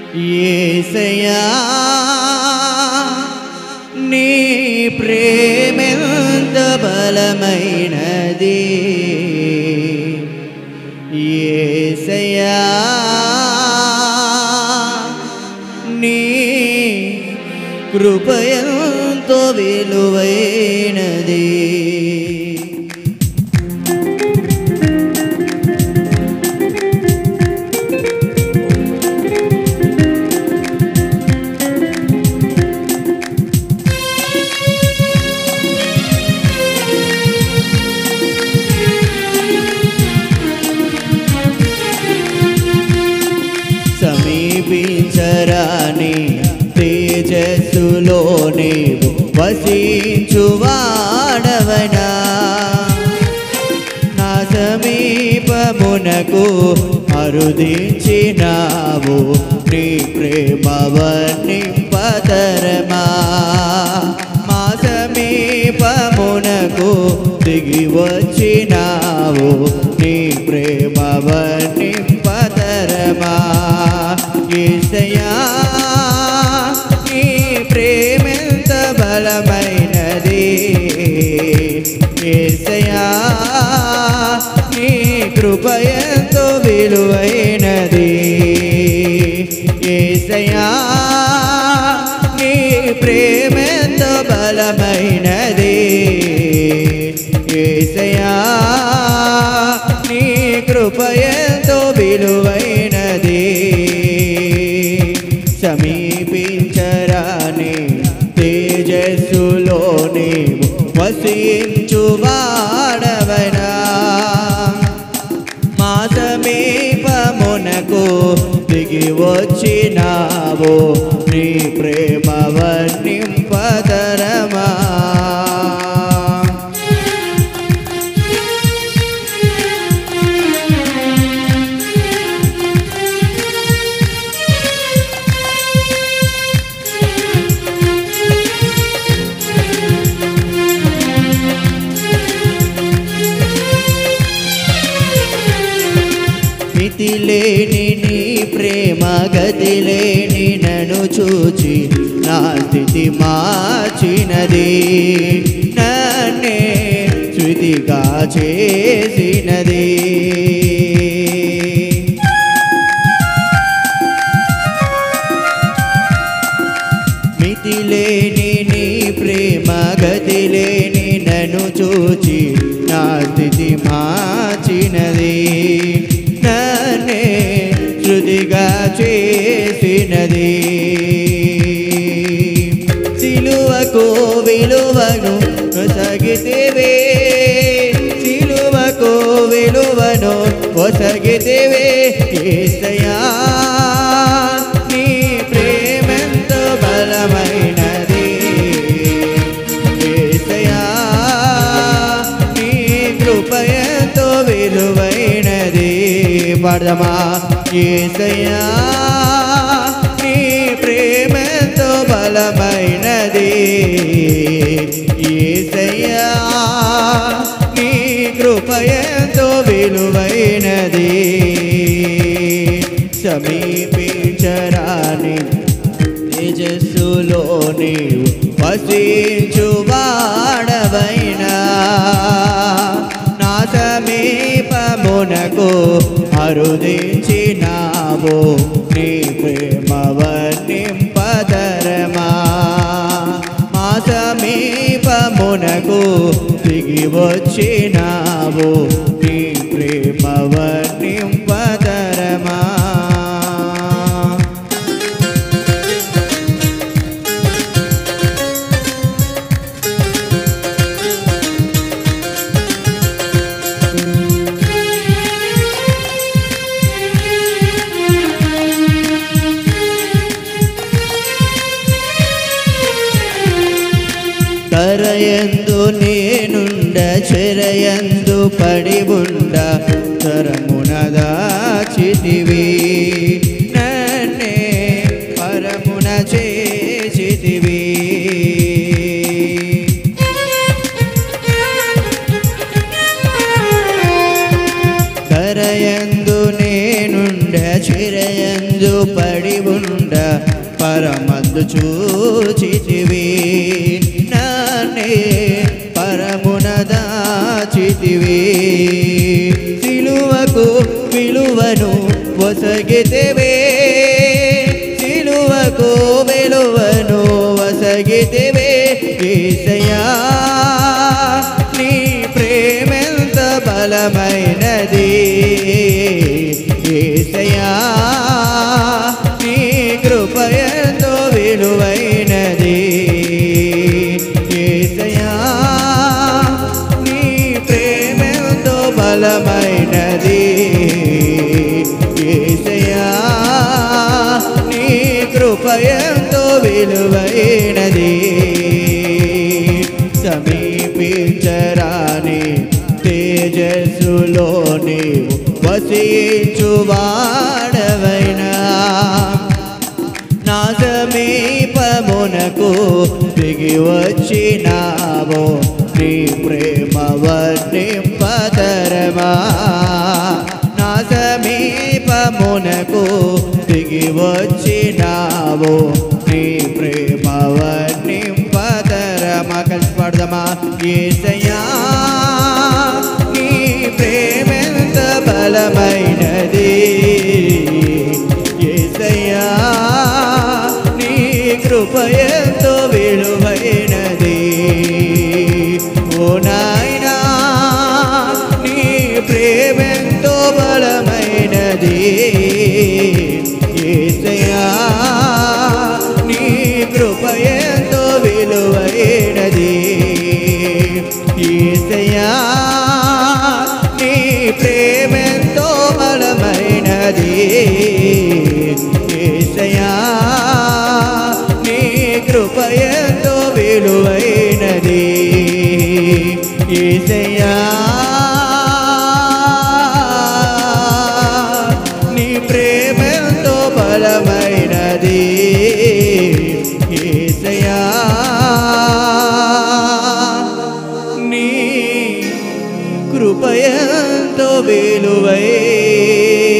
ఏసయా నీ ప్రేమెంత బలమైనది ఏసయా నీ కృపయంతో విలువైనది సమీపించరాని తేజస్సులో నీవు వసించువాడవనా నా సమీపమునకు అరుదించినావు నీ ప్రేమ వర్ణింపతరమా మా సమీపమునకు దిగి వచ్చినావు నీ ప్రేమ వర్ణింపతరమా ఈసయా నీ ప్రేమెంత బలమైనది ఏసయా నీ కృపయంతో విలువైనది ఏసయా నీ ప్రేమెంతో బలమైనది ఏసయా నీ కృపయంతో విలువైనది సమీపించరాని తేజస్సులో నీవు వసించువాడవనా మా సమీపమునకు దిగి వచ్చినావు నీ ప్రేమ వర్ణింపదరమా మితిలేని నీ ప్రేమ గతిలేని నన్ను చూచి నా స్థితి మార్చినది నన్నే శృతిగా చేసినది మితిలేని నీ ప్రేమ గతిలేని నన్ను చూచి నా స్థితి మార్చినది నన్నే శృతిగా చేసినది సిలువకు విలువను కొసగితేవే సిలువకు విలువను కొసగితేవే ఏసయా నీ ప్రేమెంతో బలమైనది ఏసయా నీ కృపయంతో విలువైనది పడమా ఏసయా నీ ప్రేమంతో బలమైనది ఏసయ్యా నీ కృపయంతో విలువైనది సమీపించరాని తేజస్సులో నీవు వసించువాడవైనా నా సమీపమునకు అరుదించినావు నీ ప్రేమ వర్ణింపదరమా మా సమీపమునకు దిగి వచ్చినావు నీ ప్రేమ వర్ణింపదరమా తరయందు నేనుండ చెరయందు పడి ఉండ తరమున దాచితివి నన్నే పరమున చేసితివి తరయందు నేనుండ చిరయందు ఎందు పడి ఉండ పరమందు చూచితివి నన్నే పరమున దాచితివి సిలువకు విలువను ఒసగితివే సిలువకు విలువను వసగితివే ఏసయ్యా నీ ప్రేమెంత బలమైనది ఏసయ్యా నీ కృప ఎంతో విలువైనది ఏసయ్యా నీ ప్రేమెంతో బలమైనది ఏసయ్యా నీ కృప ఎంతో విలువైనది సమీపించరాని తేజస్సులో నీవు వసించువాడవైనా నా సమీపమునకు దిగి వచ్చినావో నీ ప్రేమ వర్ణింపతరమా నా సమీపమునకు దిగి వచ్చినావో నీ ప్రేమ వర్ణింపతరమా కలిసి పాడదామా ఏసయ్యా నీ ప్రేమెంత బలమైనది ఏసయ్యా నీ కృప ఎంతో విలువైనది ఓ నాయనా నీ ప్రేమెంతో బలమైనది ఏసయ్యా నీ కృప ఎంతో విలువైనది ఏసయ్యా నీ ప్రేమెంతో బలమైనది ఏసయ్యా నీ కృప ఎంతో విలువైనది ఏసయ్యా నీ ప్రేమెంతో బలమైనది ఏసయ్యా నీ కృపయంతో విలువైనది